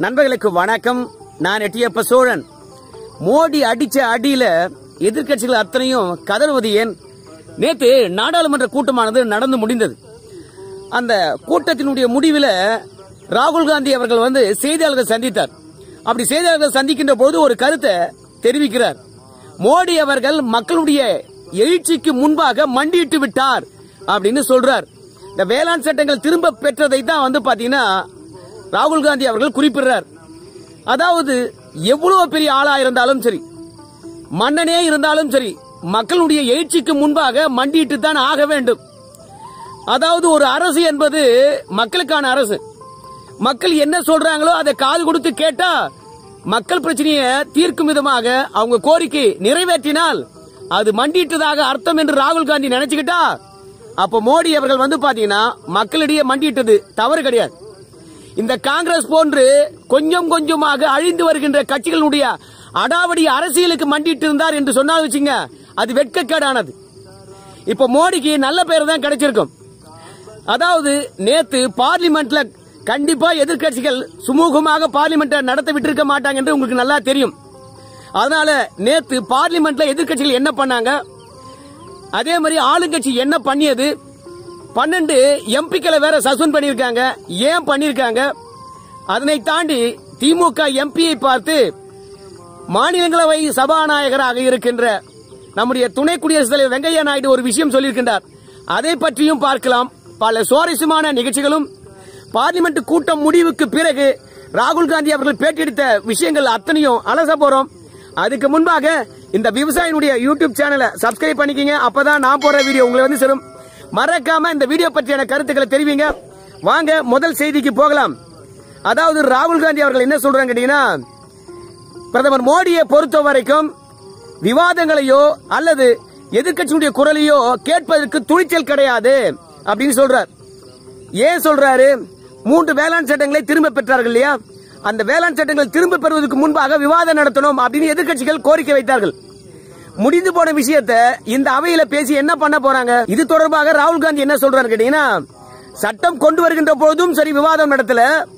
நண்பர்களுக்கு வணக்கம் நான் எட்டியப்ப சோழன் மோடி அடிச்ச அடியில எதிர்க்கட்சிகள் அத்தனையும் கதறுவது ஏன் நேத்து நாடாளுமன்ற கூட்டமானது நடந்து முடிந்தது அந்த கூட்டத்தினுடைய முடிவில் ராகுல் காந்தி அவர்கள் வந்து செய்தியாளர்கள் சந்தித்தார் அப்படி செய்தியாளர்கள் சந்திக்கின்ற போது ஒரு கருத்தை தெரிவிக்கிறார் மோடி அவர்கள் மக்களுடைய எழுச்சிக்கு முன்பாக மண்டியிட்டு விட்டார் அப்படின்னு சொல்றார் இந்த வேளாண் சட்டங்கள் திரும்ப பெற்றதை தான் வந்து பாத்தீங்கன்னா ராகுல் காந்தி அவர்கள் குறிப்பிடுறார் அதாவது எவ்வளவு பெரிய ஆளா இருந்தாலும் சரி மன்னனே இருந்தாலும் சரி மக்களுடைய எழுச்சிக்கு முன்பாக மண்டியிட்டு தான் ஆக வேண்டும் அதாவது ஒரு அரசு என்பது மக்களுக்கான அரசு மக்கள் என்ன சொல்றாங்களோ அதை காது கொடுத்து கேட்டா மக்கள் பிரச்சனையை தீர்க்கும் விதமாக அவங்க கோரிக்கை நிறைவேற்றினால் அது மண்டியிட்டதாக அர்த்தம் என்று ராகுல் காந்தி நினைச்சுக்கிட்டா அப்ப மோடி அவர்கள் வந்து பாத்தீங்கன்னா மக்களிடையே மண்டியிட்டது தவறு கிடையாது இந்த காங்கிரஸ் போன்று கொஞ்சம் கொஞ்சமாக அழிந்து வருகின்ற கட்சிகளுடைய அடாவடி அரசியலுக்கு மண்டிட்டு இருந்தார் என்று சொன்னால் வச்சுங்க அது வெட்கக்கேடானது இப்ப மோடிக்கு நல்ல பேர் தான் கிடைச்சிருக்கும் அதாவது நேத்து பார்லிமெண்ட்ல கண்டிப்பா எதிர்க்கட்சிகள் சுமூகமாக பார்லிமெண்ட்டை நடத்த விட்டிருக்க மாட்டாங்க என்று உங்களுக்கு நல்லா தெரியும் அதனால நேத்து பார்லிமெண்ட்ல எதிர்க்கட்சிகள் என்ன பண்ணாங்க அதே மாதிரி ஆளுங்கட்சி என்ன பண்ணியது பன்னெண்டு எம்பிக்களை வேற சஸ்பெண்ட் பண்ணிருக்காங்க ஏன் பண்ணிருக்காங்க அதனை தாண்டி திமுக எம்பியை பார்த்து மாநிலங்களவை சபாநாயகராக இருக்கின்ற நம்முடைய துணை குடியரசுத் தலைவர் வெங்கையா நாயுடு ஒரு விஷயம் சொல்லியிருக்கின்றார் அதை பற்றியும் பார்க்கலாம் பல சுவாரஸ்யமான நிகழ்ச்சிகளும் பார்லிமெண்ட் கூட்டம் முடிவுக்கு பிறகு ராகுல் காந்தி அவர்கள் பேட்டியெடுத்த விஷயங்கள் அத்தனையும் அலச போறோம் அதுக்கு முன்பாக இந்த விவசாயினுடைய யூடியூப் சேனலை சப்ஸ்கிரைப் பண்ணிக்கங்க அப்பதான் நான் போற வீடியோ உங்களை வந்து சேரும் மறக்காம இந்த வீடியோ பற்றியான கருத்துக்களை தெரிவிங்க வாங்க முதல் செய்திக்கு போகலாம் அதாவது ராகுல் காந்தி அவர்கள் என்ன சொல்றாங்க கேட்டீங்கன்னா பிரதமர் மோடியை பொறுத்த வரைக்கும் விவாதங்களையோ அல்லது எதிர்க்கட்சியுடைய குரலையோ கேட்பதற்கு துணிச்சல் கிடையாது அப்படின்னு சொல்றார் ஏன் சொல்றாரு மூன்று வேளாண் சட்டங்களை திரும்ப பெற்றார்கள் இல்லையா அந்த வேளாண் சட்டங்கள் திரும்ப பெறுவதற்கு முன்பாக விவாதம் நடத்தணும் அப்படின்னு எதிர்க்கட்சிகள் கோரிக்கை வைத்தார்கள் முடிந்து போன விஷயத்தை இந்த அவையில பேசி என்ன பண்ண போறாங்க இது தொடர்பாக ராகுல் காந்தி என்ன சொல்றாரு கேட்டீங்கன்னா சட்டம் கொண்டு வருகின்ற போதும் சரி விவாதம் நடத்தல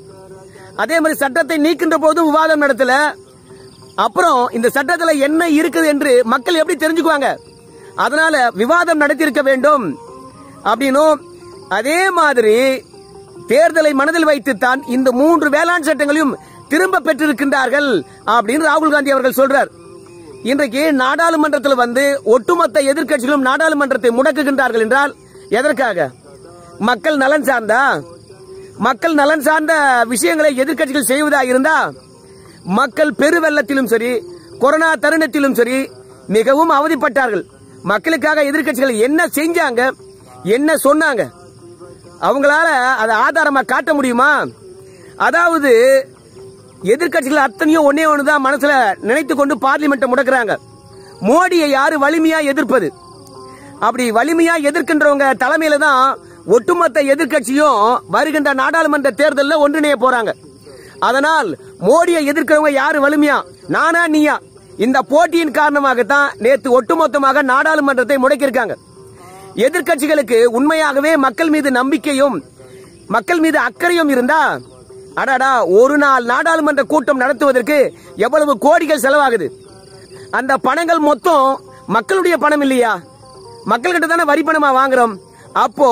அதே மாதிரி சட்டத்தை நீக்கின்ற போதும் விவாதம் நடத்தல அப்புறம் இந்த சட்டத்துல என்ன இருக்குது என்று மக்கள் எப்படி தெரிஞ்சுக்குவாங்க அதனால விவாதம் நடத்தியிருக்க வேண்டும் அப்படின்னும் அதே மாதிரி தேர்தலை மனதில் வைத்துத்தான் இந்த மூன்று வேளாண் சட்டங்களையும் திரும்ப பெற்றிருக்கின்றார்கள் அப்படின்னு ராகுல் காந்தி அவர்கள் சொல்றார் இன்றைக்கு நாடாளுமன்றத்தில் வந்து ஒட்டுமொத்த எதிர்க்கட்சிகளும் நாடாளுமன்றத்தை முடக்குகின்றார்கள் என்றால் எதற்காக மக்கள் நலன் சார்ந்தா மக்கள் நலன் சார்ந்த விஷயங்களை எதிர்க்கட்சிகள் செய்வதா இருந்தா மக்கள் பெருவெள்ளத்திலும் சரி கொரோனா தருணத்திலும் சரி மிகவும் அவதிப்பட்டார்கள் மக்களுக்காக எதிர்க்கட்சிகள் என்ன செஞ்சாங்க என்ன சொன்னாங்க அவங்களால அதை ஆதாரமா காட்ட முடியுமா அதாவது எதிர்க்கட்சிகள் அத்தனையும் ஒன்னே ஒண்ணுதான் மனசுல நினைத்து கொண்டு பார்லிமெண்ட்டை முடக்குறாங்க மோடியை யாரு வலிமையா எதிர்ப்பது அப்படி வலிமையா எதிர்க்கின்றவங்க தலைமையில தான் ஒட்டுமொத்த எதிர்க்கட்சியும் வருகின்ற நாடாளுமன்ற தேர்தலில் ஒன்றிணைய போறாங்க அதனால் மோடியை எதிர்க்கிறவங்க யாரு வலிமையா நானா நீயா இந்த போட்டியின் காரணமாகத்தான் நேத்து ஒட்டுமொத்தமாக நாடாளுமன்றத்தை முடக்கியிருக்காங்க எதிர்க்கட்சிகளுக்கு உண்மையாகவே மக்கள் மீது நம்பிக்கையும் மக்கள் மீது அக்கறையும் இருந்தா அடாடா ஒரு நாள் நாடாளுமன்ற கூட்டம் நடத்துவதற்கு எவ்வளவு கோடிகள் செலவாகுது அந்த பணங்கள் மொத்தம் மக்களுடைய பணம் இல்லையா மக்கள்கிட்ட தானே வரி பணமா வாங்குறோம் அப்போ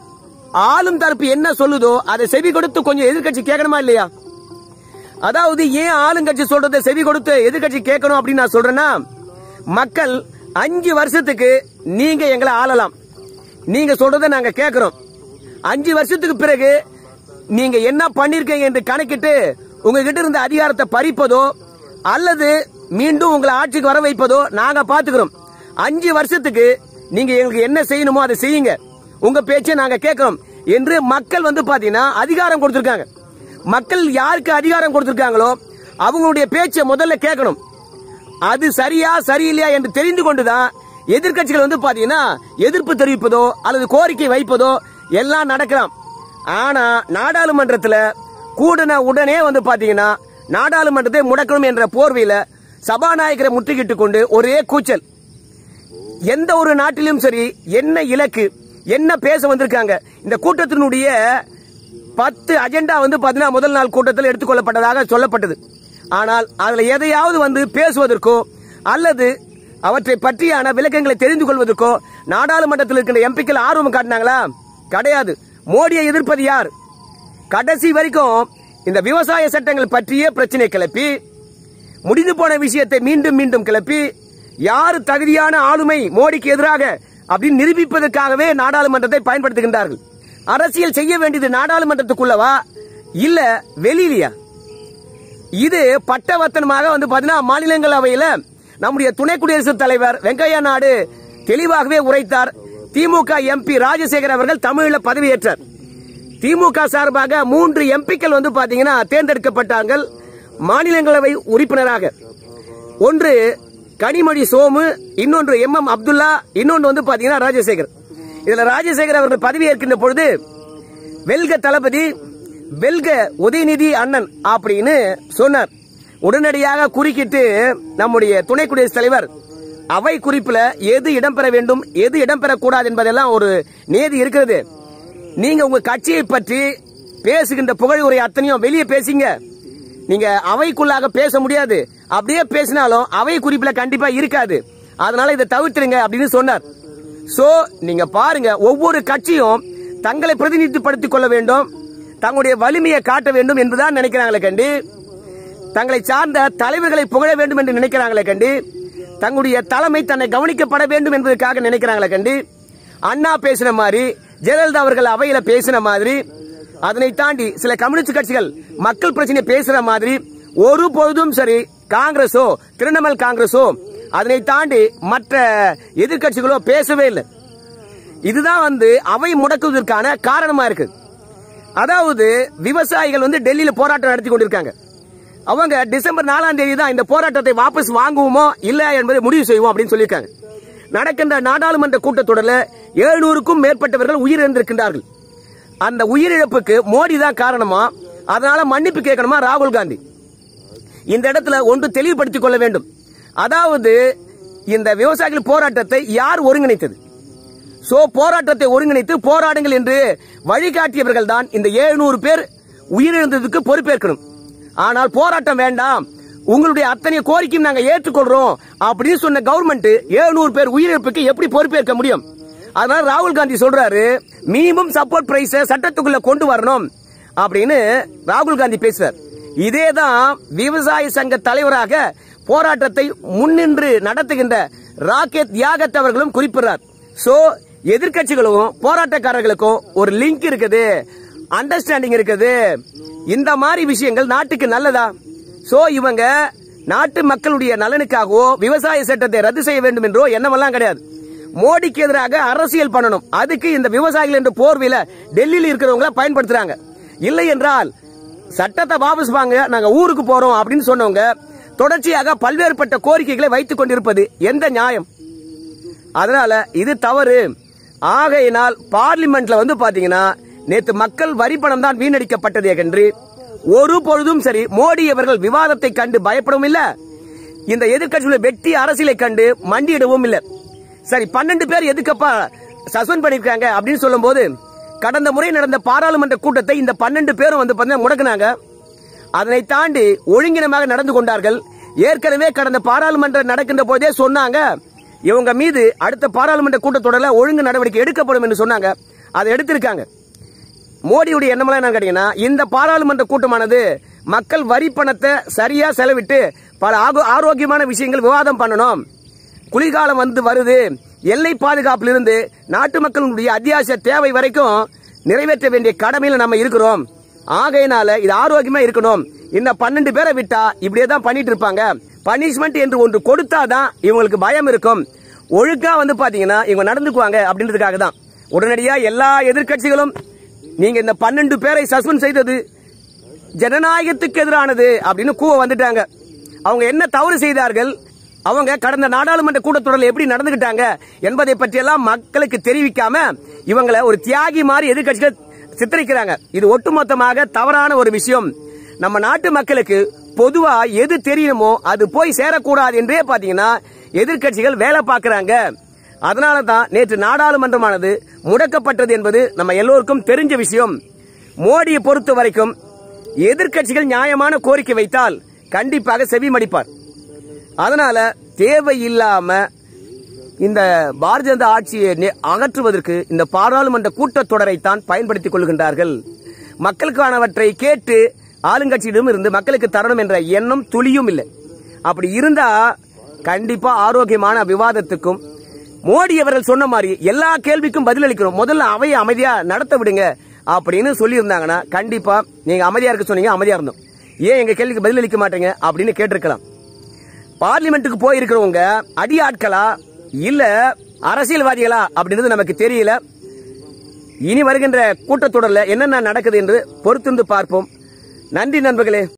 ஆளும் தரப்பு என்ன சொல்லுதோ அதை செவி கொடுத்து கொஞ்சம் எதிர்க்கட்சி கேட்கணுமா இல்லையா அதாவது ஏன் ஆளுங்கட்சி சொல்றதை செவி கொடுத்து எதிர்க்கட்சி கேட்கணும் அப்படின்னு நான் சொல்றேன்னா மக்கள் அஞ்சு வருஷத்துக்கு நீங்க எங்களை ஆளலாம் நீங்க சொல்றதை நாங்க கேட்கிறோம் அஞ்சு வருஷத்துக்கு பிறகு நீங்க என்ன பண்ணிருக்கீங்க என்று கணக்கிட்டு உங்ககிட்ட இருந்த அதிகாரத்தை பறிப்பதோ அல்லது மீண்டும் உங்களை ஆட்சிக்கு வர வைப்பதோ நாங்க பாத்துக்கிறோம் அஞ்சு வருஷத்துக்கு நீங்க எங்களுக்கு என்ன செய்யணுமோ அதை செய்யுங்க உங்க பேச்சை நாங்க கேட்கிறோம் என்று மக்கள் வந்து பாத்தீங்கன்னா அதிகாரம் கொடுத்திருக்காங்க மக்கள் யாருக்கு அதிகாரம் கொடுத்திருக்காங்களோ அவங்களுடைய பேச்சை முதல்ல கேட்கணும் அது சரியா சரியில்லையா என்று தெரிந்து கொண்டுதான் எதிர்க்கட்சிகள் வந்து பாத்தீங்கன்னா எதிர்ப்பு தெரிவிப்பதோ அல்லது கோரிக்கை வைப்பதோ எல்லாம் நடக்கலாம் ஆனா நாடாளுமன்றத்துல கூடின உடனே வந்து பாத்தீங்கன்னா நாடாளுமன்றத்தை முடக்கணும் என்ற போர்வையில சபாநாயகரை முற்றுகிட்டு கொண்டு ஒரே கூச்சல் எந்த ஒரு நாட்டிலும் சரி என்ன இலக்கு என்ன பேச வந்திருக்காங்க இந்த கூட்டத்தினுடைய பத்து அஜெண்டா வந்து பாத்தீங்கன்னா முதல் நாள் கூட்டத்தில் எடுத்துக்கொள்ளப்பட்டதாக சொல்லப்பட்டது ஆனால் அதுல எதையாவது வந்து பேசுவதற்கோ அல்லது அவற்றை பற்றியான விளக்கங்களை தெரிந்து கொள்வதற்கோ நாடாளுமன்றத்தில் இருக்கின்ற எம்பிக்கள் ஆர்வம் காட்டினாங்களா கிடையாது மோடியை எதிர்ப்பது யார் கடைசி வரைக்கும் இந்த விவசாய சட்டங்கள் பற்றிய பிரச்சனை கிளப்பி முடிந்து போன விஷயத்தை மீண்டும் மீண்டும் கிளப்பி யார் தகுதியான ஆளுமை மோடிக்கு எதிராக அப்படின்னு நிரூபிப்பதற்காகவே நாடாளுமன்றத்தை பயன்படுத்துகின்றார்கள் அரசியல் செய்ய வேண்டியது நாடாளுமன்றத்துக்குள்ளவா இல்ல வெளியிலயா இது பட்டவர்த்தனமாக வந்து பாத்தீங்கன்னா மாநிலங்களவையில நம்முடைய துணை குடியரசுத் தலைவர் வெங்கையா நாயுடு தெளிவாகவே உரைத்தார் திமுக எம்பி ராஜசேகர் அவர்கள் தமிழில் பதவியேற்றார் திமுக சார்பாக மூன்று எம்பிக்கள் வந்து பாத்தீங்கன்னா தேர்ந்தெடுக்கப்பட்டார்கள் மாநிலங்களவை உறுப்பினராக ஒன்று கனிமொழி சோமு இன்னொன்று எம் எம் அப்துல்லா இன்னொன்று வந்து பாத்தீங்கன்னா ராஜசேகர் இதுல ராஜசேகர் அவர்கள் பதவியேற்கின்ற பொழுது வெல்க தளபதி வெல்க உதயநிதி அண்ணன் அப்படின்னு சொன்னார் உடனடியாக குறுக்கிட்டு நம்முடைய துணை குடியரசுத் தலைவர் அவை குறிப்புல எது இடம்பெற வேண்டும் எது இடம்பெறக்கூடாது என்பதெல்லாம் ஒரு நேதி இருக்கிறது நீங்க உங்க கட்சியை பற்றி பேசுகின்ற புகழ் உரை அத்தனையும் வெளியே பேசிங்க நீங்க அவைக்குள்ளாக பேச முடியாது அப்படியே பேசினாலும் அவை குறிப்புல கண்டிப்பா இருக்காது அதனால இதை தவிர்த்துருங்க அப்படின்னு சொன்னார் சோ நீங்க பாருங்க ஒவ்வொரு கட்சியும் தங்களை பிரதிநிதித்துவப்படுத்திக் கொள்ள வேண்டும் தங்களுடைய வலிமையை காட்ட வேண்டும் என்றுதான் நினைக்கிறாங்களே கண்டு தங்களை சார்ந்த தலைவர்களை புகழ வேண்டும் என்று நினைக்கிறாங்களே கண்டு தங்களுடைய தலைமை தன்னை கவனிக்கப்பட வேண்டும் என்பதற்காக நினைக்கிறாங்களே கண்டு அண்ணா பேசின மாதிரி ஜெயலலிதா அவர்கள் அவையில பேசின மாதிரி அதனை தாண்டி சில கம்யூனிஸ்ட் கட்சிகள் மக்கள் பிரச்சனை பேசுற மாதிரி ஒரு பொழுதும் சரி காங்கிரஸோ திரிணாமுல் காங்கிரஸோ அதனை தாண்டி மற்ற எதிர்க்கட்சிகளோ பேசவே இல்லை இதுதான் வந்து அவை முடக்குவதற்கான காரணமா இருக்கு அதாவது விவசாயிகள் வந்து டெல்லியில போராட்டம் நடத்தி கொண்டிருக்காங்க அவங்க டிசம்பர் நாலாம் தேதி தான் இந்த போராட்டத்தை வாபஸ் வாங்குவோமோ இல்ல என்பதை முடிவு செய்வோம் அப்படின்னு சொல்லியிருக்காங்க நடக்கின்ற நாடாளுமன்ற கூட்டத்தொடரில் எழுநூறுக்கும் மேற்பட்டவர்கள் உயிரிழந்திருக்கின்றார்கள் அந்த உயிரிழப்புக்கு மோடி தான் காரணமா அதனால மன்னிப்பு கேட்கணுமா ராகுல் காந்தி இந்த இடத்துல ஒன்று தெளிவுபடுத்திக் கொள்ள வேண்டும் அதாவது இந்த விவசாயிகள் போராட்டத்தை யார் ஒருங்கிணைத்தது சோ போராட்டத்தை ஒருங்கிணைத்து போராடுங்கள் என்று வழிகாட்டியவர்கள் தான் இந்த 700 பேர் உயிரிழந்ததுக்கு பொறுப்பேற்கணும் ஆனால் போராட்டம் வேண்டாம் உங்களுடைய அத்தனை கோரிக்கையும் நாங்க ஏற்றுக்கொள்றோம் அப்படின்னு சொன்ன கவர்மெண்ட் 700 பேர் உயிரிழப்புக்கு எப்படி பொறுப்பேற்க முடியும் அதனால ராகுல் காந்தி சொல்றாரு மினிமம் சப்போர்ட் பிரைஸ் சட்டத்துக்குள்ள கொண்டு வரணும் அப்படின்னு ராகுல் காந்தி பேசுறார் இதேதான் விவசாய சங்க தலைவராக போராட்டத்தை முன்னின்று நடத்துகின்ற ராக்கெட் யாகத் அவர்களும் குறிப்பிடுறார் சோ எதிர்க்கட்சிகளும் போராட்டக்காரர்களுக்கும் ஒரு லிங்க் இருக்குது அண்டர்ஸ்டாண்டிங் இருக்குது இந்த மாதிரி விஷயங்கள் நாட்டுக்கு நல்லதா சோ இவங்க நாட்டு மக்களுடைய நலனுக்காகவோ விவசாய சட்டத்தை ரத்து செய்ய வேண்டும் என்றோ எண்ணமெல்லாம் கிடையாது மோடிக்கு எதிராக அரசியல் பண்ணணும் அதுக்கு இந்த விவசாயிகள் என்ற போர்வையில டெல்லியில் இருக்கிறவங்கள பயன்படுத்துறாங்க இல்லை என்றால் சட்டத்தை வாபஸ் வாங்க நாங்க ஊருக்கு போறோம் அப்படின்னு சொன்னவங்க தொடர்ச்சியாக பல்வேறுபட்ட கோரிக்கைகளை வைத்துக் கொண்டிருப்பது எந்த நியாயம் அதனால இது தவறு ஆகையினால் பார்லிமெண்ட்ல வந்து பாத்தீங்கன்னா நேத்து மக்கள் வரி பணம் தான் வீணடிக்கப்பட்டதே என்று ஒரு பொழுதும் சரி மோடி அவர்கள் விவாதத்தை கண்டு பயப்படவும் இல்ல இந்த எதிர்க்கட்சிகளை வெட்டி அரசியலை கண்டு மண்டியிடவும் இல்ல சரி பன்னெண்டு பேர் எதுக்கப்பா சஸ்பெண்ட் பண்ணிருக்காங்க அப்படின்னு சொல்லும்போது கடந்த முறை நடந்த பாராளுமன்ற கூட்டத்தை இந்த பன்னெண்டு பேரும் வந்து பாத்தீங்கன்னா முடக்குனாங்க அதனை தாண்டி ஒழுங்கினமாக நடந்து கொண்டார்கள் ஏற்கனவே கடந்த பாராளுமன்றம் நடக்கின்ற போதே சொன்னாங்க இவங்க மீது அடுத்த பாராளுமன்ற கூட்டத்தொடரில் ஒழுங்கு நடவடிக்கை எடுக்கப்படும் என்று சொன்னாங்க அதை எடுத்திருக்காங்க மோடியுடைய எண்ணமெல்லாம் என்ன கேட்டீங்கன்னா இந்த பாராளுமன்ற கூட்டமானது மக்கள் வரி பணத்தை சரியா செலவிட்டு பல ஆகோ- ஆரோக்கியமான விஷயங்கள் விவாதம் பண்ணணும் குளிர்காலம் வந்து வருது எல்லை பாதுகாப்பிலிருந்து நாட்டு மக்களுடைய அத்தியாவசிய தேவை வரைக்கும் நிறைவேற்ற வேண்டிய கடமையில நம்ம இருக்கிறோம் ஆகையினால இது ஆரோக்கியமா இருக்கணும் இந்த பன்னெண்டு பேரை விட்டா இப்படியே தான் பண்ணிட்டு இருப்பாங்க பனிஷ்மெண்ட் என்று ஒன்று கொடுத்தாதான் இவங்களுக்கு பயம் இருக்கும் ஒழுக்கா வந்து பாத்தீங்கன்னா இவங்க நடந்துக்குவாங்க அப்படின்றதுக்காக தான் உடனடியா எல்லா எதிர்க்கட்சிகளும் நீங்க இந்த பன்னெண்டு பேரை சஸ்பெண்ட் செய்தது ஜனநாயகத்துக்கு எதிரானது அப்படின்னு கூவ வந்துட்டாங்க அவங்க என்ன தவறு செய்தார்கள் அவங்க கடந்த நாடாளுமன்ற கூட்டத்தொடரில் எப்படி நடந்துகிட்டாங்க என்பதை பற்றியெல்லாம் மக்களுக்கு தெரிவிக்காம இவங்களை ஒரு தியாகி மாதிரி எதிர்க்கட்சிகள் சித்தரிக்கிறாங்க இது ஒட்டுமொத்தமாக தவறான ஒரு விஷயம் நம்ம நாட்டு மக்களுக்கு பொதுவா எது தெரியணுமோ அது போய் சேரக்கூடாது என்றே பாத்தீங்கன்னா எதிர்க்கட்சிகள் வேலை பார்க்கறாங்க அதனால தான் நேற்று நாடாளுமன்றமானது முடக்கப்பட்டது என்பது நம்ம எல்லோருக்கும் தெரிஞ்ச விஷயம் மோடியை பொறுத்த வரைக்கும் எதிர்க்கட்சிகள் நியாயமான கோரிக்கை வைத்தால் கண்டிப்பாக செவி மடிப்பார் அதனால தேவையில்லாம இந்த பாரதிய ஜனதா ஆட்சியை நெ- அகற்றுவதற்கு இந்த பாராளுமன்ற கூட்டத்தொடரைத்தான் பயன்படுத்திக் கொள்கின்றார்கள் மக்களுக்கானவற்றை கேட்டு ஆளுங்கட்சியிடம் இருந்து மக்களுக்கு தரணும் என்ற எண்ணம் துளியும் இல்லை அப்படி இருந்தா கண்டிப்பா ஆரோக்கியமான விவாதத்துக்கும் மோடி அவர்கள் சொன்ன மாதிரி எல்லா கேள்விக்கும் பதிலளிக்கணும் முதல்ல அவையை அமைதியா நடத்த விடுங்க அப்படின்னு சொல்லியிருந்தாங்கன்னா கண்டிப்பா நீங்க அமைதியா இருக்க சொன்னீங்க அமைதியா இருந்தோம் ஏன் எங்க கேள்விக்கு பதிலளிக்க மாட்டீங்க அப்படின்னு கேட்டிருக்கலாம் பார்லிமெண்ட்டுக்கு போயிருக்கிறவங்க அடி ஆட்களா இல்ல அரசியல்வாதிகளா அப்படின்றது நமக்கு தெரியல இனி வருகின்ற கூட்டத்தொடர்ல என்னென்ன நடக்குது என்று பொறுத்திருந்து பார்ப்போம் நன்றி நண்பர்களே